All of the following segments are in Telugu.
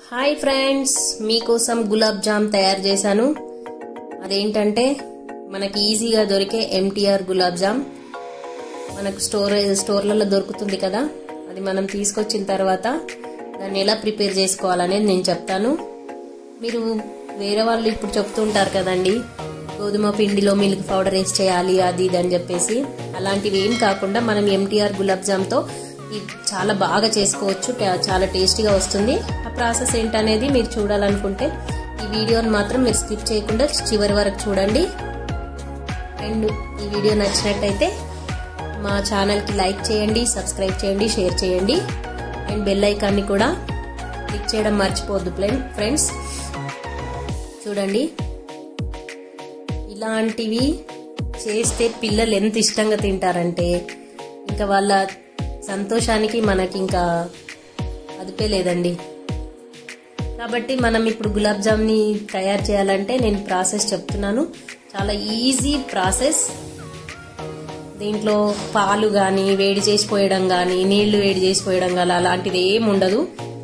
హాయ్ ఫ్రెండ్స్ మీకోసం గులాబ్ జామ్ తయారు చేశాను అదేంటంటే మనకి ఈజీగా దొరికే ఎంటీఆర్ గులాబ్ జామ్ మనకు స్టోర్ స్టోర్లలో దొరుకుతుంది కదా అది మనం తీసుకొచ్చిన తర్వాత దాన్ని ఎలా ప్రిపేర్ చేసుకోవాలనేది నేను చెప్తాను మీరు వేరే వాళ్ళు ఇప్పుడు చెప్తుంటారు కదండి గోధుమ పిండిలో మిల్క్ పౌడర్ వేసి చేయాలి అది ఇది అని చెప్పేసి అలాంటివి ఏం కాకుండా మనం ఎంటీఆర్ గులాబ్ జామ్తో ఇది చాలా బాగా చేసుకోవచ్చు ట- చాలా టేస్టీగా వస్తుంది ఆ ప్రాసెస్ ఏంటనేది మీరు చూడాలనుకుంటే ఈ వీడియోని మాత్రం మీరు స్కిప్ చేయకుండా చివరి వరకు చూడండి అండ్ ఈ వీడియో నచ్చినట్టయితే మా ఛానల్కి లైక్ చేయండి సబ్స్క్రైబ్ చేయండి షేర్ చేయండి అండ్ బెల్ ఐకాన్ని కూడా క్లిక్ చేయడం మర్చిపోవద్దు ఫ్రెండ్స్ చూడండి ఇలాంటివి చేస్తే పిల్లలు ఎంత ఇష్టంగా తింటారంటే ఇంకా వాళ్ళ సంతోషానికి మనకి ఇంకా అదుపే లేదండి కాబట్టి మనం ఇప్పుడు గులాబ్ జామ్ని తయారు చేయాలంటే నేను ప్రాసెస్ చెప్తున్నాను చాలా ఈజీ ప్రాసెస్ దీంట్లో పాలు కానీ వేడి చేసి పోయడం కానీ నీళ్లు వేడి చేసి పోయడం కానీ అలాంటిది ఏమి ఉండదు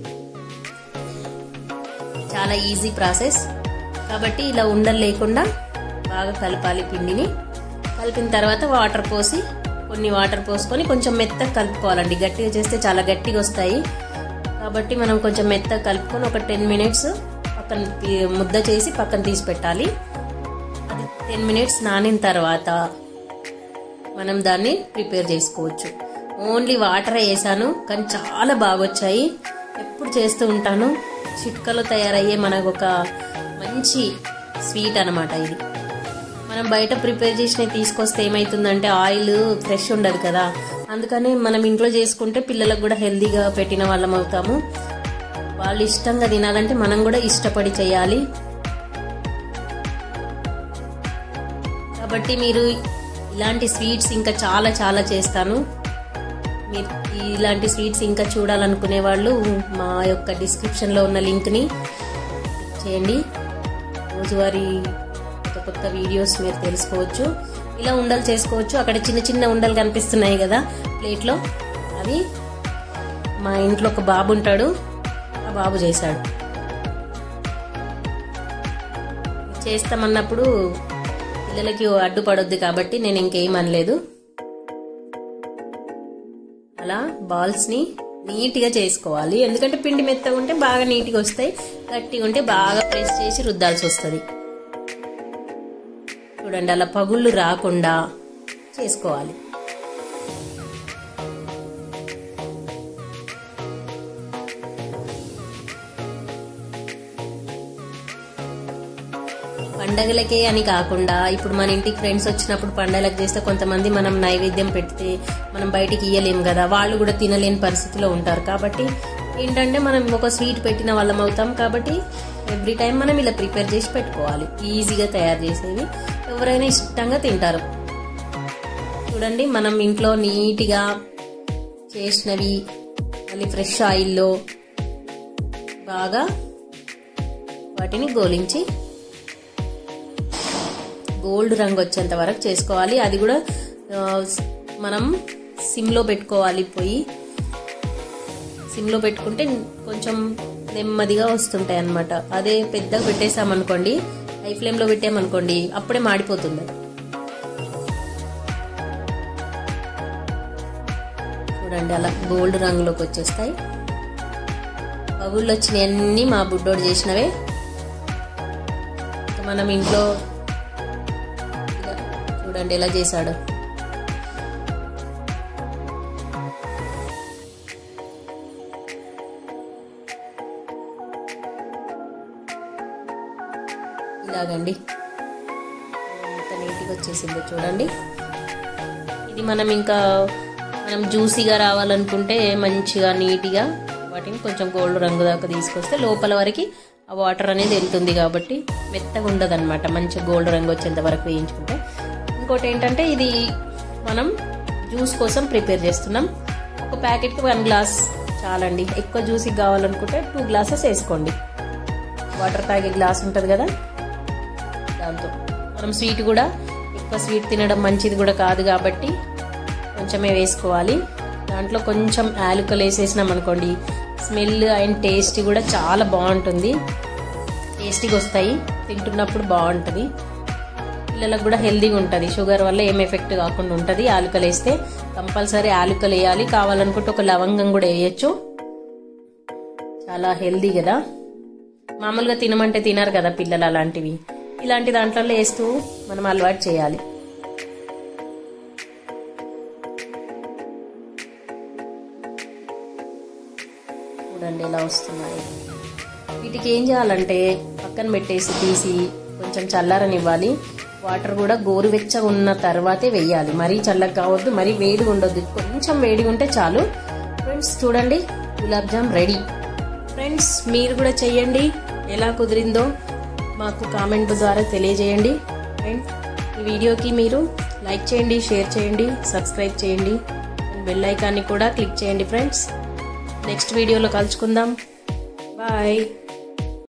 చాలా ఈజీ ప్రాసెస్ కాబట్టి ఇలా ఉండలు లేకుండా బాగా కలపాలి పిండిని కలిపిన తర్వాత వాటర్ పోసి కొన్ని వాటర్ పోసుకొని కొంచెం మెత్తగా కలుపుకోవాలండి గట్టిగా చేస్తే చాలా గట్టిగా వస్తాయి కాబట్టి మనం కొంచెం మెత్తగా కలుపుకొని ఒక టెన్ మినిట్స్ పక్కన తీ- ముద్ద చేసి పక్కన తీసి పెట్టాలి అది టెన్ మినిట్స్ నానిన తర్వాత మనం దాన్ని ప్రిపేర్ చేసుకోవచ్చు ఓన్లీ వాటర్ వేసాను కానీ చాలా బాగా వచ్చాయి ఎప్పుడు చేస్తూ ఉంటాను చిట్కలో తయారయ్యే మనకు ఒక మంచి స్వీట్ అనమాట ఇది మనం బయట ప్రిపేర్ చేసినవి తీసుకొస్తే ఏమవుతుందంటే ఆయిల్ ఫ్రెష్ ఉండదు కదా అందుకని మనం ఇంట్లో చేసుకుంటే పిల్లలకు కూడా హెల్దీగా పెట్టిన వాళ్ళం అవుతాము వాళ్ళు ఇష్టంగా తినాలంటే మనం కూడా ఇష్టపడి చేయాలి కాబట్టి మీరు ఇలాంటి స్వీట్స్ ఇంకా చాలా చాలా చేస్తాను మీరు ఇలాంటి స్వీట్స్ ఇంకా చూడాలనుకునే వాళ్ళు మా యొక్క డిస్క్రిప్షన్లో ఉన్న లింక్ని చేయండి రోజువారీ కొత్త కొత్త వీడియోస్ మీరు తెలుసుకోవచ్చు ఇలా ఉండలు చేసుకోవచ్చు అక్కడ చిన్న చిన్న ఉండలు కనిపిస్తున్నాయి కదా ప్లేట్లో అవి మా ఇంట్లో ఒక బాబు ఉంటాడు ఆ బాబు చేశాడు చేస్తామన్నప్పుడు పిల్లలకి అడ్డుపడొద్దు కాబట్టి నేను ఇంకేం అనలేదు అలా బాల్స్ ని నీట్ గా చేసుకోవాలి ఎందుకంటే పిండి మెత్తగా ఉంటే బాగా నీట్ గా వస్తాయి గట్టిగా ఉంటే బాగా ప్రెస్ చేసి రుద్దాల్సి వస్తుంది చూడండి అలా పగుళ్ళు రాకుండా చేసుకోవాలి పండగలకే అని కాకుండా ఇప్పుడు మన ఇంటికి ఫ్రెండ్స్ వచ్చినప్పుడు పండగలకు చేస్తే కొంతమంది మనం నైవేద్యం పెడితే మనం బయటికి ఇయ్యలేం కదా వాళ్ళు కూడా తినలేని పరిస్థితిలో ఉంటారు కాబట్టి ఏంటంటే మనం ఒక స్వీట్ పెట్టిన వాళ్ళం అవుతాం కాబట్టి ఎవ్రీ టైం మనం ఇలా ప్రిపేర్ చేసి పెట్టుకోవాలి ఈజీగా తయారు చేసేవి ఎవరైనా ఇష్టంగా తింటారు చూడండి మనం ఇంట్లో నీట్గా చేసినవి మళ్ళీ ఫ్రెష్ ఆయిల్లో బాగా వాటిని గోలించి గోల్డ్ రంగు వచ్చేంత వరకు చేసుకోవాలి అది కూడా ఆ, మనం సిమ్లో పెట్టుకోవాలి పొయ్యి సిమ్లో పెట్టుకుంటే కొంచెం నెమ్మదిగా వస్తుంటాయి అన్నమాట అదే పెద్దగా పెట్టేసామనుకోండి హై ఫ్లేమ్లో పెట్టామనుకోండి అప్పుడే మాడిపోతుంది అది. చూడండి అలా గోల్డ్ రంగులోకి వచ్చేస్తాయి పగుళ్ళు వచ్చినవన్నీ మా బుడ్డోడు చేసినవే ఇంకా మనం ఇంట్లో ఇలా చూడండి ఎలా చేశాడు ఇలాగండి ఎంత నీట్గా వచ్చేసిందో చూడండి ఇది మనం ఇంకా మనం జ్యూసీగా రావాలనుకుంటే మంచిగా నీట్గా వాటిని కొంచెం గోల్డ్ రంగు దాకా తీసుకొస్తే లోపల వరకు ఆ వాటర్ అనేది వెళ్తుంది కాబట్టి మెత్తగా ఉండదు అనమాట మంచి గోల్డ్ రంగు వచ్చేంత వరకు వేయించుకుంటే ఇంకోటి ఏంటంటే ఇది మనం జ్యూస్ కోసం ప్రిపేర్ చేస్తున్నాం ఒక ప్యాకెట్కి వన్ గ్లాస్ చాలండి ఎక్కువ జ్యూసీ కావాలనుకుంటే టూ గ్లాసెస్ వేసుకోండి వాటర్ తాగే గ్లాస్ ఉంటుంది కదా దాంతో మనం స్వీట్ కూడా ఎక్కువ స్వీట్ తినడం మంచిది కూడా కాదు కాబట్టి కొంచెమే వేసుకోవాలి దాంట్లో కొంచెం యాలుకలు వేసేసినాం అనుకోండి స్మెల్ అండ్ టేస్ట్ కూడా చాలా బాగుంటుంది టేస్టీగా వస్తాయి తింటున్నప్పుడు బాగుంటుంది పిల్లలకు కూడా హెల్దీగా ఉంటుంది షుగర్ వల్ల ఏం ఎఫెక్ట్ కాకుండా ఉంటుంది ఆలుకలు వేస్తే కంపల్సరీ ఆలుకలు వేయాలి కావాలనుకుంటే ఒక లవంగం కూడా వేయచ్చు చాలా హెల్దీ కదా మామూలుగా తినమంటే తినరు కదా పిల్లలు అలాంటివి ఇలాంటి దాంట్లో వేస్తూ మనం అలవాటు చేయాలి చూడండి ఎలా వస్తున్నాయి వీటికి ఏం చేయాలంటే పక్కన పెట్టేసి తీసి కొంచెం చల్లారనివ్వాలి వాటర్ కూడా గోరువెచ్చగా ఉన్న తర్వాతే వెయ్యాలి మరీ చల్లగా కావద్దు మరీ వేడిగా ఉండొద్దు కొంచెం వేడిగా ఉంటే చాలు ఫ్రెండ్స్ చూడండి గులాబ్ జామ్ రెడీ ఫ్రెండ్స్ మీరు కూడా చెయ్యండి ఎలా కుదిరిందో మాకు కామెంట్ ద్వారా తెలియజేయండి అండ్ ఈ వీడియోకి మీరు లైక్ చేయండి షేర్ చేయండి సబ్స్క్రైబ్ చేయండి బెల్ ఐకాన్ని కూడా క్లిక్ చేయండి ఫ్రెండ్స్ నెక్స్ట్ వీడియోలో కలుసుకుందాం బాయ్